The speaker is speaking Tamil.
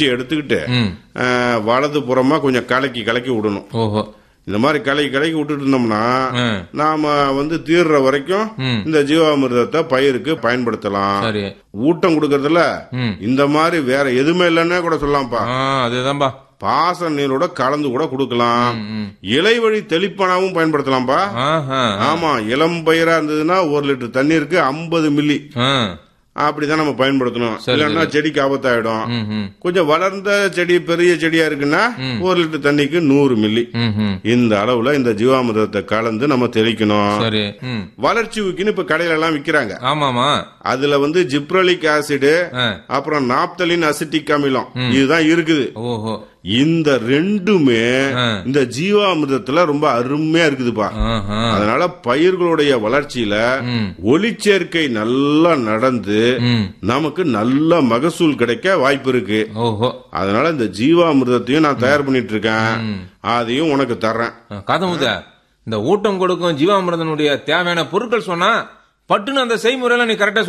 குச்சியை எடுத்துக்கிட்டு ம் அஹ், வலது புறமா கொஞ்சம் கலக்கி கலக்கி விடணும் ஓஹோ இந்த மாதிரி கலக்கி கலக்கி விட்டுட்டு இருந்தோம்னா ம். நாம வந்து தீர்ற வரைக்கும் ம். இந்த ஜீவாமிர்தத்தை பயிருக்கு பயன்படுத்தலாம் சரி ஊட்டம் கொடுக்கறதுல ம். இந்த மாதிரி வேற எதுவுமே இல்லைன்னே கூட சொல்லலாம்ப்பா ஆ அதுதான்பா பாச நீரோட கலந்து கூட கொடுக்கலாம் ம். இலை வழி தெளிப்பானாவும் பயன்படுத்தலாம்ப்பா ஆஹா ஆமா இளம் பயிரா இருந்ததுன்னா ஒரு லிட்டர் தண்ணீருக்கு ஐம்பது மில்லி ஆ அப்படிதான் நம்ம பயன்படுத்தணும் இல்லைன்னா செடிக்கு ஆபத்தாயிடும் ம் ம் கொஞ்சம் வளர்ந்த செடி பெரிய செடியா இருக்குன்னா ஒரு லிட்டர் தண்ணிக்கு நூறு மில்லி ம் ம் இந்த அளவுல இந்த ஜீவாமிர்தத்தை கலந்து நம்ம தெளிக்கணும் சரி ம் வளர்ச்சி ஊக்கின்னு இப்ப கடையில எல்லாம் விக்கிறாங்க ஆமாமா அதுல வந்து ஜிப்ரலிக் ஆசிடு ஆ அப்புறம் நாப்தலின் அசிட்டிக் அமிலம் இதுதான் இருக்குது ஓஹோ இந்த ரெண்டுமே ஆ. இந்த ஜீவாமிர்தத்துல ரொம்ப அருமையா இருக்குதுப்பா ஆஹா அதனால பயிர்களுடைய வளர்ச்சியில ம் ஒளிச்சேர்க்கை நல்லா நடந்து ம் நமக்கு நல்ல மகசூல் கிடைக்க வாய்ப்பு இருக்கு ஓஹோ அதனால இந்த ஜீவாமிர்தத்தையும் நான் தயார் பண்ணிட்டு இருக்கேன் அதையும் உனக்கு தர்றேன் காதமுத இந்த ஊட்டம் கொடுக்கும் ஜீவாமிர்தனுடைய தேவையான பொருட்கள் சொன்னா பட்டுன்னு அந்த செய்முறையில நீ கரெக்டா